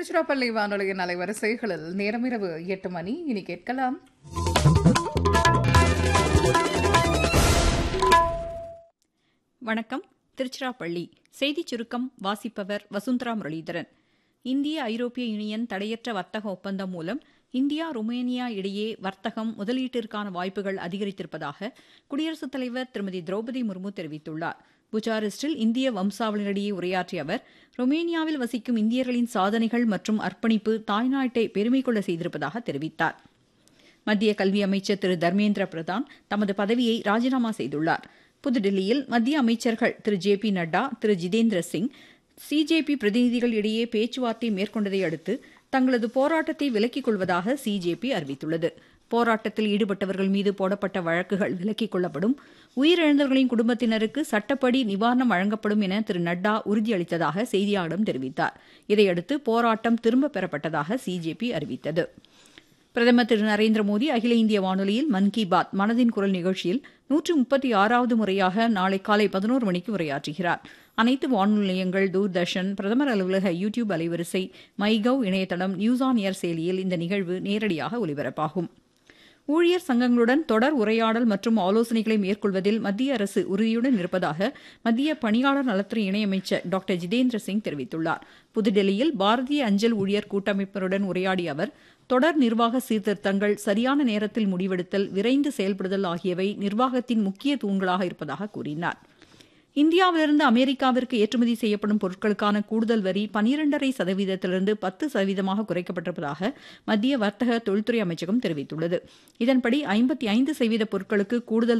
திருச்சிராப்பள்ளி வானொலியின் அலைவரிசைகளில் நேரமிரவு எட்டு மணி இனி கேட்கலாம் வணக்கம் திருச்சிராப்பள்ளி செய்திச் சுருக்கம் வாசிப்பவர் வசுந்தரா முரளிதரன் இந்திய ஐரோப்பிய யூனியன் தடையற்ற வர்த்தக ஒப்பந்தம் மூலம் இந்தியா ருமேனியா இடையே வர்த்தகம் முதலீட்டிற்கான வாய்ப்புகள் அதிகரித்திருப்பதாக குடியரசுத் தலைவர் திருமதி திரௌபதி முர்மு தெரிவித்துள்ளார் புச்சாரெஸ்டில் இந்திய வம்சாவளியிடையே உரையாற்றிய அவர் ருமேனியாவில் வசிக்கும் இந்தியர்களின் சாதனைகள் மற்றும் அர்ப்பணிப்பு தாய்நாட்டை பெருமை கொள்ள செய்திருப்பதாக தெரிவித்தார் மத்திய கல்வி அமைச்சர் திரு தர்மேந்திர பிரதான் தமது பதவியை ராஜினாமா செய்துள்ளார் புதுடில்லியில் மத்திய அமைச்சர்கள் திரு ஜே பி நட்டா திரு ஜிதேந்திர சிங் சிஜேபி பிரதிநிதிகள் இடையே பேச்சுவார்த்தை மேற்கொண்டதை அடுத்து தங்களது போராட்டத்தை விலக்கிக் கொள்வதாக சிஜேபி அறிவித்துள்ளது போராட்டத்தில் ஈடுபட்டவர்கள் மீது போடப்பட்ட வழக்குகள் விலக்கிக் கொள்ளப்படும் உயிரிழந்தவர்களின் குடும்பத்தினருக்கு சட்டப்படி நிவாரணம் வழங்கப்படும் என திரு நட்டா உறுதியளித்ததாக செய்தியாளரிடம் தெரிவித்தார் இதையடுத்து போராட்டம் திரும்பப் பெறப்பட்டதாக சிஜேபி அறிவித்தது பிரதமர் திரு நரேந்திர மோடி அகில இந்திய வானொலியில் மன் கி பாத் மனதின் குரல் நிகழ்ச்சியில் நூற்று முப்பத்தி ஆறாவது முறையாக நாளை காலை பதினோரு மணிக்கு உரையாற்றுகிறார் அனைத்து வானொலி நிலையங்கள் தூர்தர்ஷன் பிரதமர் அலுவலக யூ டியூப் அலைவரிசை மைகவ் இணையதளம் நியூஸ் ஆன் ஏர் செயலியில் இந்த நிகழ்வு நேரடியாக ஒலிபரப்பாகும் ஊழியர் சங்கங்களுடன் தொடர் உரையாடல் மற்றும் ஆலோசனைகளை மேற்கொள்வதில் மத்திய அரசு உறுதியுடன் இருப்பதாக மத்திய பணியாளர் நலத்துறை இணையமைச்சர் டாக்டர் ஜிதேந்திர சிங் தெரிவித்துள்ளார் புதுடெல்லியில் பாரதிய அஞ்சல் ஊழியர் கூட்டமைப்பினருடன் உரையாடிய அவர் தொடர் நிர்வாக சீர்திருத்தங்கள் சரியான நேரத்தில் முடிவெடுத்தல் விரைந்து செயல்படுதல் ஆகியவை நிர்வாகத்தின் முக்கிய தூண்களாக இருப்பதாக கூறினார் இந்தியாவிலிருந்து அமெரிக்காவிற்கு ஏற்றுமதி செய்யப்படும் பொருட்களுக்கான கூடுதல் வரி பனிரெண்டரை சதவீதத்திலிருந்து பத்து சதவீதமாக குறைக்கப்பட்டிருப்பதாக மத்திய வர்த்தக தொழில்துறை அமைச்சகம் தெரிவித்துள்ளது இதன்படி ஐம்பத்தி ஐந்து சதவீத பொருட்களுக்கு கூடுதல்